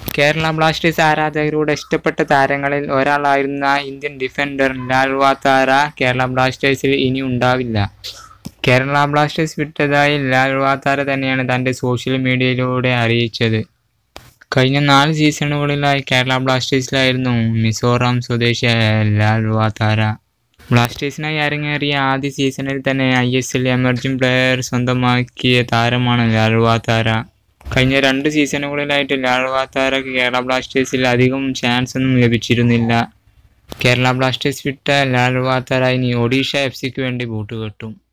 Kerala Blasters ആരാധകരുടെ ഇഷ്ടപ്പെട്ട താരങ്ങളിൽ ഒരാളായിരുന്ന Indian defender Lalruatthara Kerala ബ്ലാസ്റ്റേഴ്സിൽ ഇനി ഉണ്ടാവില്ല കേരള ബ്ലാസ്റ്റേഴ്സ് വിട്ടതായി ലാൽ വാത്താര തന്നെയാണ് തൻ്റെ സോഷ്യൽ മീഡിയയിലൂടെ അറിയിച്ചത് കഴിഞ്ഞ നാല് സീസണുകളിലായി കേരള ബ്ലാസ്റ്റേഴ്സിലായിരുന്നു മിസോറാം സ്വദേശിയായ ലാൽ വാത്താര ബ്ലാസ്റ്റേഴ്സിനായി അരങ്ങേറിയ ആദ്യ സീസണിൽ തന്നെ I S L emerging player സ്വന്തമാക്കിയ താരമാണ് ലാൽ വാത്താര കഴിഞ്ഞ രണ്ട് സീസണുകളിലായിട്ട് ലാൽ വാത്താരക്ക് കേരള ബ്ലാസ്റ്റേഴ്സിൽ അധികം ചാൻസ് ഒന്നും ലഭിച്ചിരുന്നില്ല കേരള ബ്ലാസ്റ്റേഴ്സ് വിട്ട ലാൽ വാത്താര ഇനി ഒഡീഷ എഫ് സിക്ക് വേണ്ടി ബൂട്ട് കെട്ടും